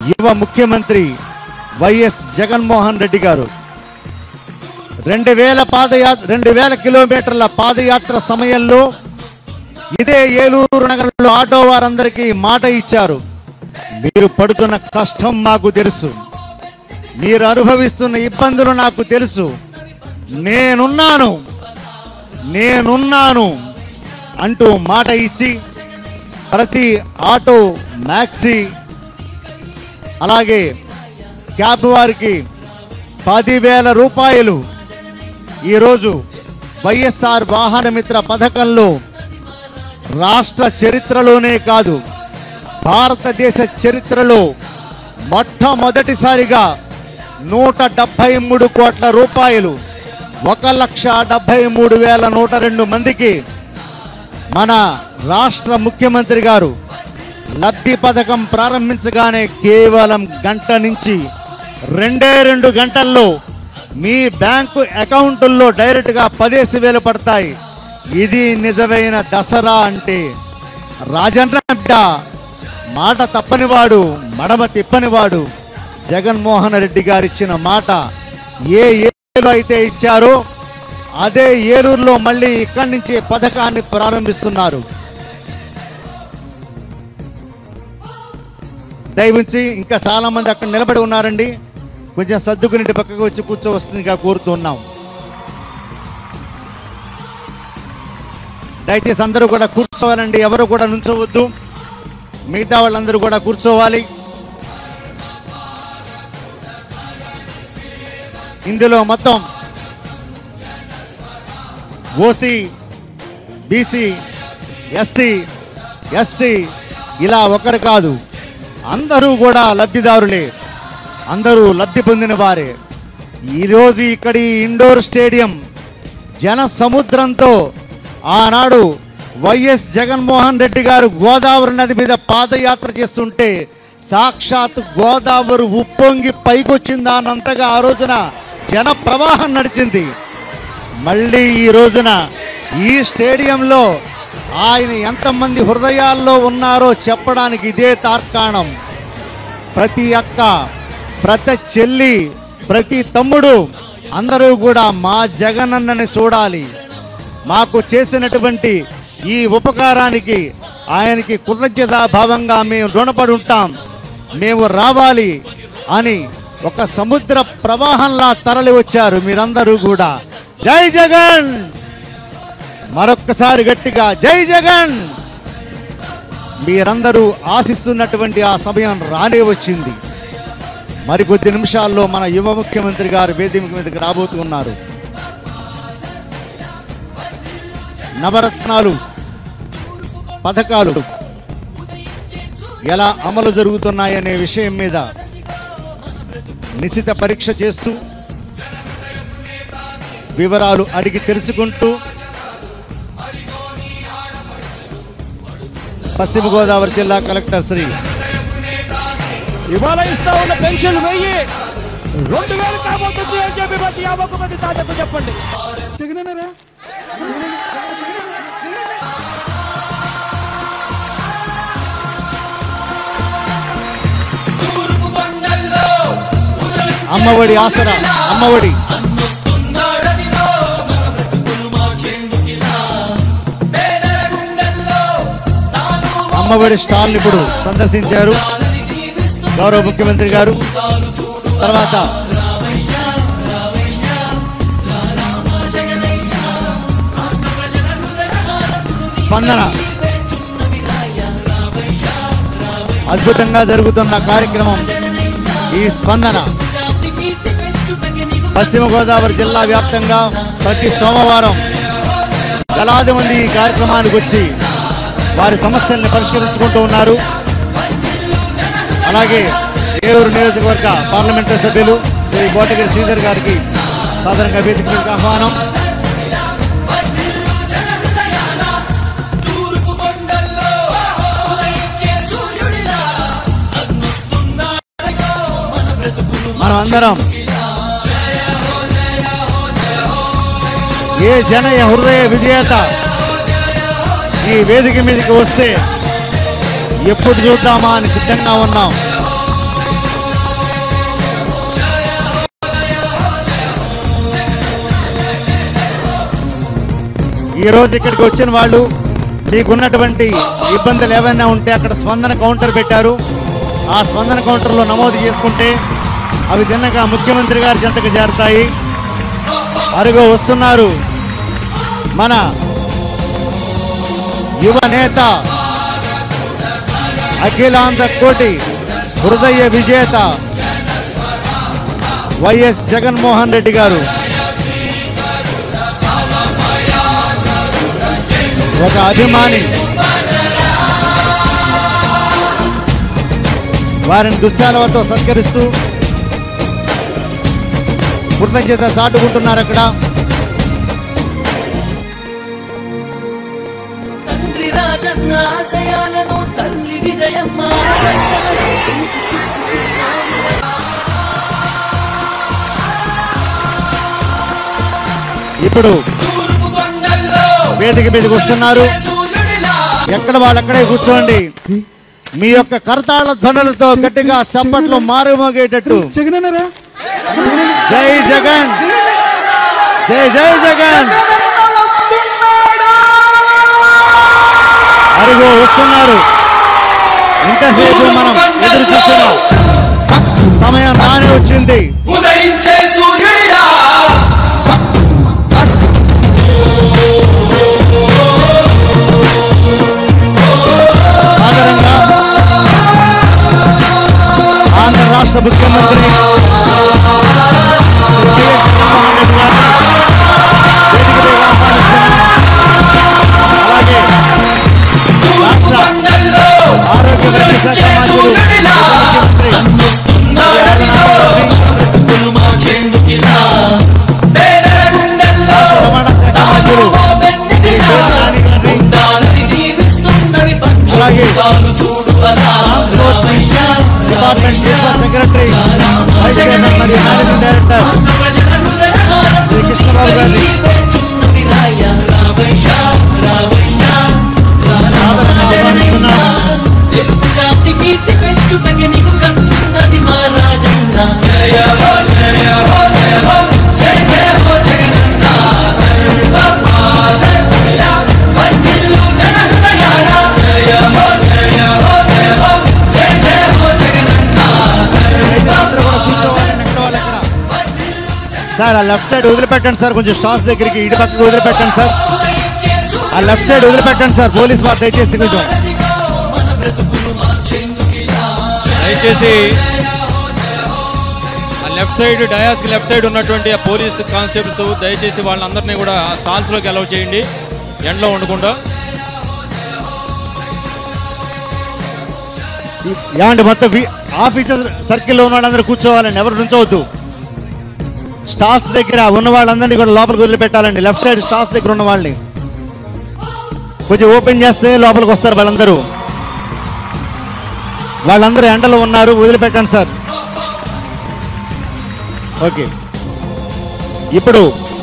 యువ ముఖ్యమంత్రి వైఎస్ జగన్మోహన్ రెడ్డి గారు రెండు వేల పాదయాత్ర రెండు వేల కిలోమీటర్ల పాదయాత్ర సమయంలో ఇదే ఏలూరు నగరంలో ఆటో వారందరికీ మాట ఇచ్చారు మీరు పడుతున్న కష్టం మాకు తెలుసు మీరు అనుభవిస్తున్న ఇబ్బందులు నాకు తెలుసు నేనున్నాను నేనున్నాను అంటూ మాట ఇచ్చి ప్రతి ఆటో మ్యాక్సీ అలాగే క్యాబ్ వారికి పదివేల రూపాయలు ఈరోజు వైఎస్ఆర్ వాహన మిత్ర పథకంలో రాష్ట్ర చరిత్రలోనే కాదు భారతదేశ చరిత్రలో మొట్టమొదటిసారిగా నూట డెబ్బై మూడు కోట్ల రూపాయలు ఒక లక్ష డెబ్బై మూడు వేల నూట రెండు మందికి మన రాష్ట్ర ముఖ్యమంత్రి గారు లబ్ధి పథకం ప్రారంభించగానే కేవలం గంట నుంచి రెండే రెండు గంటల్లో మీ బ్యాంకు అకౌంటుల్లో డైరెక్ట్ గా పదేసి వేలు పడతాయి ఇది నిజమైన దసరా అంటే రాజన్న బిడ్డ మాట తప్పనివాడు మడమ తిప్పనివాడు జగన్మోహన్ రెడ్డి గారు ఇచ్చిన మాట ఏ ఏలో అయితే ఇచ్చారో అదే ఏలూరులో మళ్ళీ ఇక్కడి నుంచి పథకాన్ని ప్రారంభిస్తున్నారు దయవుంచి ఇంకా చాలా మంది అక్కడ నిలబడి ఉన్నారండి కొంచెం సర్దుకుని ఇటు పక్కకు వచ్చి కూర్చోవస్తుందిగా కోరుతున్నాం దయచేసి అందరూ కూడా కూర్చోవాలండి ఎవరు కూడా నుంచోవద్దు మిగతా వాళ్ళందరూ కూడా కూర్చోవాలి ఇందులో మొత్తం ఓసీ బీసీ ఎస్సీ ఎస్టీ ఇలా ఒకరు కాదు అందరూ కూడా లబ్ధిదారులే అందరూ లబ్ధి పొందిన వారే ఈరోజు ఇక్కడి ఇండోర్ స్టేడియం జన సముద్రంతో ఆనాడు వైఎస్ జగన్మోహన్ రెడ్డి గారు గోదావరి నది మీద పాదయాత్ర చేస్తుంటే సాక్షాత్ గోదావరి ఉప్పొంగి పైకొచ్చిందా అన్నంతగా ఆ రోజున జన ప్రవాహం నడిచింది మళ్ళీ ఈ రోజున ఈ స్టేడియంలో ఆయన ఎంతమంది హృదయాల్లో ఉన్నారో చెప్పడానికి ఇదే తార్కాణం ప్రతి అక్క ప్రతి చెల్లి ప్రతి తమ్ముడు అందరూ కూడా మా జగనన్నని చూడాలి మాకు చేసినటువంటి ఈ ఉపకారానికి ఆయనకి కృతజ్ఞతాభావంగా మేము రుణపడి ఉంటాం మేము రావాలి అని ఒక సముద్ర ప్రవాహంలా తరలి వచ్చారు మీరందరూ కూడా జై జగన్ మరొక్కసారి గట్టిగా జై జగన్ మీరందరూ ఆశిస్తున్నటువంటి ఆ సమయం రానే వచ్చింది మరికొద్ది నిమిషాల్లో మన యువ ముఖ్యమంత్రి గారు వేదిక మీదకి రాబోతున్నారు నవరత్నాలు పథకాలు ఎలా అమలు జరుగుతున్నాయనే విషయం మీద నిశిత పరీక్ష చేస్తూ వివరాలు అడిగి తెలుసుకుంటూ పశ్చిమ గోదావరి జిల్లా కలెక్టర్ శ్రీ ఇవాళ ఇస్తా ఉన్న పెన్షన్ వెయ్యి రెండు వేలు కాబోతుంది అని చెప్పి ప్రతి యాభై మంది తాజాకు చెప్పండి తూర్పు కొండల్లో అమ్మఒడి ఆసరా అమ్మఒడి అన్నొస్తున్నాడదిలో మన బ్రతుకులు మార్చేందుకిలా పేదల గుండెల్లో తాను అమ్మఒడి స్టాల్ ఇప్పుడు సందర్శించారు వాలని దీవిస్తూ గౌరవ ముఖ్యమంత్రి గారు తాను చూడు తర్వాత రామయ్య రామయ్య రామ జగనయ్య రాష్ట్ర ప్రజల హృదయాలకు స్పందన నీవెచ్చున్నవి రాయ రామయ్య రామయ్య అద్భుతంగా జరుగుతున్న కార్యక్రమం ఈ స్పందన జాతి కీర్తి పెంచుటకి నీకు పశ్చిమ గోదావరి జిల్లా వ్యాప్తంగా ప్రతి సోమవారం వేలాది మంది ఈ కార్యక్రమానికి వచ్చి వారి సమస్యల్ని పరిష్కరించుకుంటూ ఉన్నారు అలాగే ఏలూరు నియోజకవర్గ పార్లమెంటరీ సభ్యులు శ్రీ కోటగిరి శ్రీధర్ గారికి సాధారణంగా వేదిక మీదకి ఆహ్వానం తూర్పు కొండల్లో ఉదయించే సూర్యుడిలా అగ్నిస్తున్నాడో మన బ్రతుకులు మనం అందరం ఏ జనయ హృదయ విజేత ఈ వేదిక మీదకి వస్తే ఎప్పుడు చూద్దామా అని సిద్ధంగా ఉన్నాం ఈ రోజు ఇక్కడికి వచ్చిన వాళ్ళు మీకున్నటువంటి ఇబ్బందులు ఏమైనా ఉంటే అక్కడ స్పందన కౌంటర్ పెట్టారు ఆ స్పందన కౌంటర్లో నమోదు చేసుకుంటే అవి తిన్నగా ముఖ్యమంత్రి గారి చెంతకు చేరతాయి అరుగు వస్తున్నారు మన యువ నేత అఖిలాంధ్ర కోటి హృదయ విజేత వైఎస్ జగన్మోహన్ రెడ్డి గారు ఒక అభిమాని వారిని దుశ్శాలవతో సత్కరిస్తూ కృతజ్ఞత చాటుకుంటున్నారు అక్కడ తండ్రి రాజన్న ఆశయాలను తల్లి విజయమ్మ ఆదర్శాలను ఇప్పుడు తూర్పు కొండల్లో వేదిక మీదకి వస్తున్నారు సూర్యుడిలా ఎక్కడ వాళ్ళు అక్కడే కూర్చోండి మీ యొక్క కరతాళ ధ్వనులతో గట్టిగా చప్పట్లు మారుమోగేటట్టు జగనన్నరా జై జగన్ జై జై జగన్ అరుగు వస్తున్నారు ఇంతసేపు మనం ఎదురు చూస్తున్నాం సమయం రానే వచ్చింది ఉదయించే సూర్యుడిలా సాధారణంగా ఆంధ్ర రాష్ట్ర ముఖ్యమంత్రి వైఎస్ జగన్మోహన్ రెడ్డి గారిని వేదిక మీద ఆహ్వానిస్తున్నాం. అలాగే రాష్ట్ర కొండల్లో ఆరోగ్య వైద్య శాఖ మంత్రులు సూర్యుడిలా ముఖ్యమంత్రి నన్నొస్తున్నాడని బ్రతుకులు మార్చేందుకిలా పేదల గుండెల్లో రవాణా శాఖ మంత్రులు శ్రీ పేర్నాని గారిని ఉండాలని దీవిస్తున్నవి అలాగే పంచుతాలు చూడు అలా transport Ramaiah, department chief secretary vice chairman మరియు మేనేజింగ్ డైరెక్టర్ రాష్ట్ర ప్రజల హృదయాలను శ్రీ కృష్ణబాబు గారిని పెంచున్నవి రాయ రామయ్య, రామయ్య, ఆహ్వానిస్తున్నాం. తెలుగు జాతి కీర్తి పెంచుటకి నీకు కన్నది మా రాజన్న జయ హో జయ హో జయ హో జయ జయ హో జగనన్న ధర్మమాదయ వర్ధిల్లు జన హృదయాల జయ హో జయ హో జయ హో జయ జయ హో జగనన్న అందరూ కూడా కూర్చోవాలి నెక్స్ట్ వాళ్ళు ఎక్కడ సార్ ఆ లెఫ్ట్ సైడ్ వదిలిపెట్టండి సార్ కొంచెం స్టాల్స్ దగ్గరికి ఇటు పక్కకు వదిలిపెట్టండి సార్ ఉదయించే ఆ లెఫ్ట్ సైడ్ వదిలిపెట్టండి సార్ పోలీస్ వారు దయచేసి కొంచెం సూర్యుడిలో మన బ్రతుకులు మార్చేందుకిలా దయచేసి ఆ లెఫ్ట్ సైడ్ డయాస్ కి లెఫ్ట్ సైడ్ ఉన్నటువంటి ఆ పోలీస్ కానిస్టేబుల్స్ దయచేసి వాళ్ళందరినీ కూడా ఆ స్టాల్స్ లోకి అలౌ చేయండి ఎండలో ఉండకుండా ఏమండి మొత్తం వి- ఆఫీసర్ సర్కిల్లో ఉన్న వాళ్ళందరూ కూర్చోవాలండి ఎవరు నుంచోవద్దు స్టాఫ్ దగ్గర ఉన్న వాళ్ళందరినీ కూడా లోపలికి వదిలిపెట్టాలండి లెఫ్ట్ సైడ్ స్టాఫ్ దగ్గర ఉన్న వాళ్ళని కొంచెం ఓపెన్ చేస్తే లోపలికి వస్తారు వాళ్ళందరూ వాళ్ళందరూ ఎండలో ఉన్నారు వదిలిపెట్టండి సార్ ఓకే ఇప్పుడు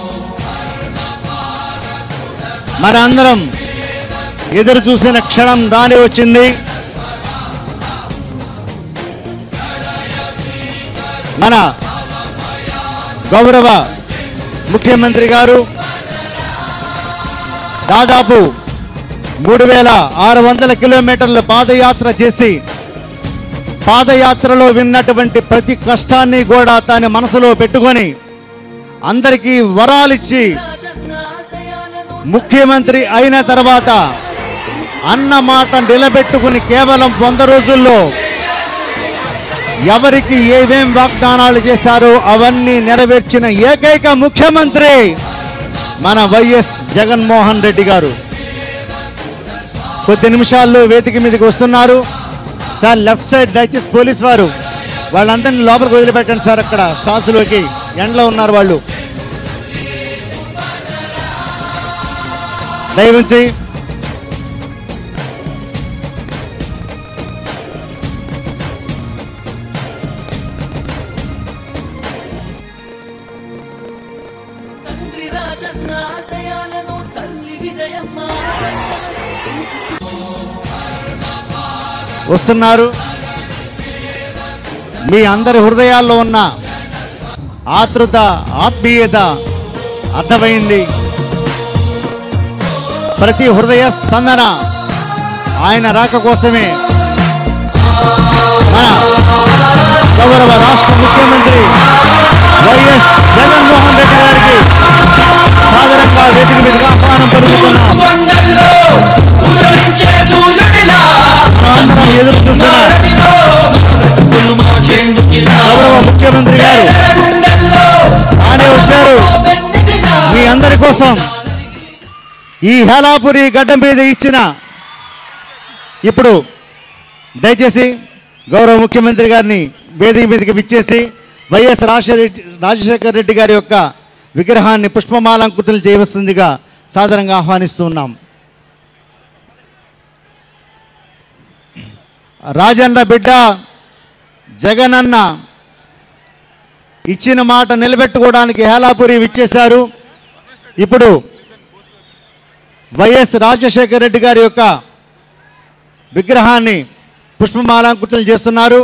మన అందరం ఎదురు చూసిన క్షణం దాని వచ్చింది మన గౌరవ ముఖ్యమంత్రి గారు దాదాపు మూడు వేల ఆరు వందల కిలోమీటర్ల పాదయాత్ర చేసి పాదయాత్రలో విన్నటువంటి ప్రతి కష్టాన్ని కూడా తన మనసులో పెట్టుకొని అందరికీ వరాలిచ్చి ముఖ్యమంత్రి అయిన తర్వాత అన్న మాట నిలబెట్టుకుని కేవలం వంద రోజుల్లో ఎవరికి ఏమేం వాగ్దానాలు చేశారో అవన్నీ నెరవేర్చిన ఏకైక ముఖ్యమంత్రి మన వైఎస్ జగన్మోహన్ రెడ్డి గారు కొద్ది నిమిషాల్లో వేదిక మీదకి వస్తున్నారు సార్ లెఫ్ట్ సైడ్ దయచేసి పోలీస్ వారు వాళ్ళందరినీ లోపలికి వదిలిపెట్టండి సార్ అక్కడ స్టాల్స్ లోకి ఎండలో ఉన్నారు వాళ్ళు దయవుంచి తండ్రి రాజన్న ఆశయాలను తల్లి విజయమ్మ వస్తున్నారు మీ అందరి హృదయాల్లో ఉన్న ఆతృత ఆత్మీయత అర్థమైంది ప్రతి హృదయ స్పందన ఆయన రాక కోసమే మన గౌరవ రాష్ట్ర ముఖ్యమంత్రి వైఎస్ జగన్మోహన్ రెడ్డి గారికి సాదరంగా వేదిక మీదుగా ఆహ్వానం పలుకుతున్నాం కొండల్లో ఉదరించే సూర్యుడిలా మనందరం ఎదురు చూస్తున్న నారడిలో బ్రతుకులు మార్చేందుకిలా గౌరవ ముఖ్యమంత్రి గారు గుండెల్లో ఆనే వచ్చారు వెన్నెదిలా మీ అందరి కోసం ఈ హేలాపురి గడ్డ మీద ఇచ్చిన ఇప్పుడు దయచేసి గౌరవ ముఖ్యమంత్రి గారిని వేదిక మీదకి విచ్చేసి వైఎస్ రాజశేఖర రాజశేఖర రెడ్డి గారి యొక్క విగ్రహాన్ని పుష్పమాలంకృతులు చేయవలసిందిగా సాదరంగా ఆహ్వానిస్తూ ఉన్నాం రాజన్న బిడ్డ జగనన్న ఇచ్చిన మాట నిలబెట్టుకోవడానికి హేలాపురి విచ్చేశారు ఇప్పుడు వైఎస్ రాజశేఖర రెడ్డి గారి యొక్క విగ్రహాన్ని పుష్పమాలంకృతులు చేస్తున్నారు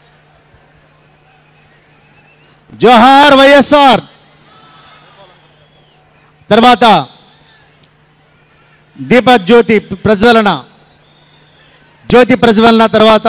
జోహార్ వైఎస్ఆర్ తర్వాత దీపజ్యోతి ప్రజ్వలన జ్యోతి ప్రజ్వలన తర్వాత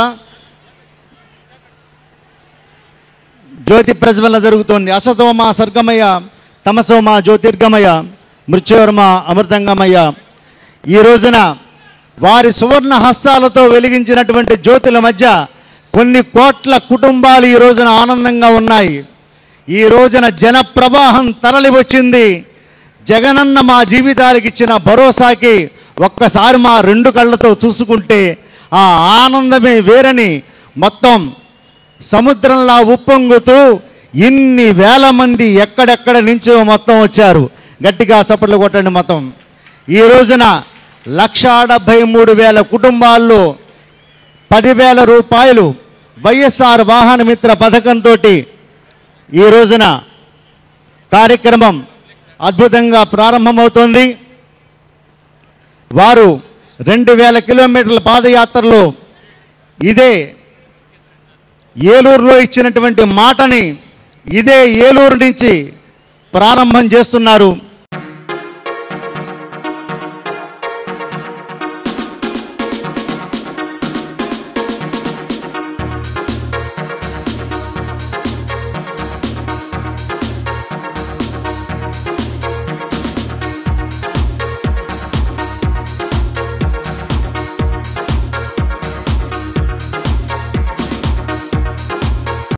జ్యోతి ప్రజ్వలన జరుగుతోంది అసతోమ సర్గమయ తమసోమ జ్యోతిర్గమయ మృత్యోర్మ అమృతంగమయ ఈ రోజున వారి సువర్ణ హస్తాలతో వెలిగించినటువంటి జ్యోతుల మధ్య కొన్ని కోట్ల కుటుంబాలు ఈ రోజున ఆనందంగా ఉన్నాయి ఈ రోజున జన ప్రవాహం తరలి వచ్చింది జగనన్న మా జీవితాలకు ఇచ్చిన భరోసాకి ఒక్కసారి మా రెండు కళ్ళతో చూసుకుంటే ఆ ఆనందమే వేరని మొత్తం సముద్రంలా ఉప్పొంగుతూ ఇన్ని వేల మంది ఎక్కడెక్కడ నుంచో మొత్తం వచ్చారు గట్టిగా చప్పట్లు కొట్టండి మొత్తం ఈ రోజున లక్షా డెబ్బై మూడు వేల కుటుంబాల్లో పదివేల రూపాయలు వైఎస్ఆర్ వాహన మిత్ర పథకంతో ఈ రోజున కార్యక్రమం అద్భుతంగా ప్రారంభమవుతోంది వారు రెండు వేల కిలోమీటర్ల పాదయాత్రలో ఇదే ఏలూరులో ఇచ్చినటువంటి మాటని ఇదే ఏలూరు నుంచి ప్రారంభం చేస్తున్నారు